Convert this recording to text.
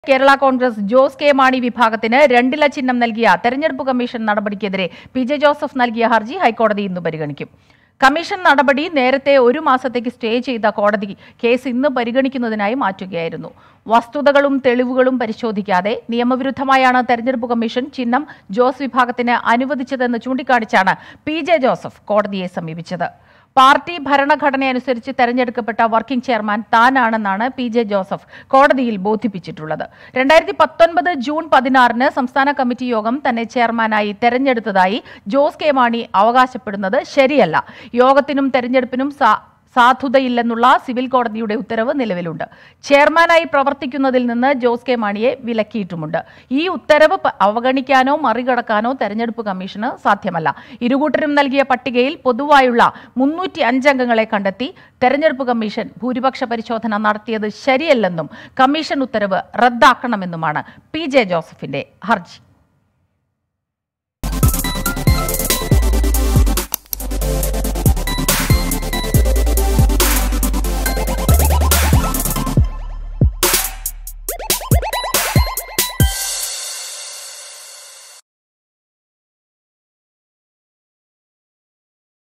Kerala Congress Jose K Mani വിഭാഗത്തിന് രണ്ടില ചിഹ്നം നൽകിയ തെരഞ്ഞെടുപ്പ് കമ്മീഷൻ നടപടിക്കെതിരെ പി ജെ ജോസഫ് നൽകിയ ഹർജി ഹൈക്കോടതി ഇന്ന് പരിഗണിക്കും കമ്മീഷൻ നടപടി നേരത്തെ ഒരു മാസത്തേക്ക് സ്റ്റേ ചെയ്ത കോടതി കേസ് ഇന്ന് പരിഗണിക്കുന്നതിനായി മാറ്റുകയായിരുന്നു വസ്തുതകളും തെളിവുകളും പരിശോധിക്കാതെ നിയമവിരുദ്ധമായാണ് തെരഞ്ഞെടുപ്പ് കമ്മീഷൻ ചിഹ്നം ജോസ് വിഭാഗത്തിന് അനുവദിച്ചതെന്ന് ചൂണ്ടിക്കാണിച്ചാണ് പി ജെ ജോസഫ് കോടതിയെ സമീപിച്ചത് പാർട്ടി ഭരണഘടനയനുസരിച്ച് തെരഞ്ഞെടുക്കപ്പെട്ട വർക്കിംഗ് ചെയർമാൻ താനാണെന്നാണ് പി ജെ ജോസഫ് കോടതിയിൽ ബോധിപ്പിച്ചിട്ടുള്ളത് രണ്ടായിരത്തി പത്തൊൻപത് ജൂൺ പതിനാറിന് സംസ്ഥാന കമ്മിറ്റി യോഗം തന്നെ ചെയർമാനായി തെരഞ്ഞെടുത്തതായി ജോസ് കെ മാണി അവകാശപ്പെടുന്നത് ശരിയല്ല യോഗത്തിനും തെരഞ്ഞെടുപ്പിനും സാ സാധുതയില്ലെന്നുള്ള സിവിൽ കോടതിയുടെ ഉത്തരവ് നിലവിലുണ്ട് ചെയർമാനായി പ്രവർത്തിക്കുന്നതിൽ നിന്ന് ജോസ് കെ മാണിയെ വിലക്കിയിട്ടുമുണ്ട് ഈ ഉത്തരവ് പ- അവഗണിക്കാനോ മറികടക്കാനോ തെരഞ്ഞെടുപ്പ് കമ്മീഷന് സാധ്യമല്ല ഇരുകൂട്ടരും നൽകിയ പട്ടികയിൽ പൊതുവായുള്ള മുന്നൂറ്റി അഞ്ചംഗങ്ങളെ കണ്ടെത്തി തെരഞ്ഞെടുപ്പ് കമ്മീഷൻ ഭൂരിപക്ഷ പരിശോധന നടത്തിയത് ശരിയല്ലെന്നും കമ്മീഷൻ ഉത്തരവ് റദ്ദാക്കണമെന്നുമാണ് പി ജെ ജോസഫിന്റെ ഹർജി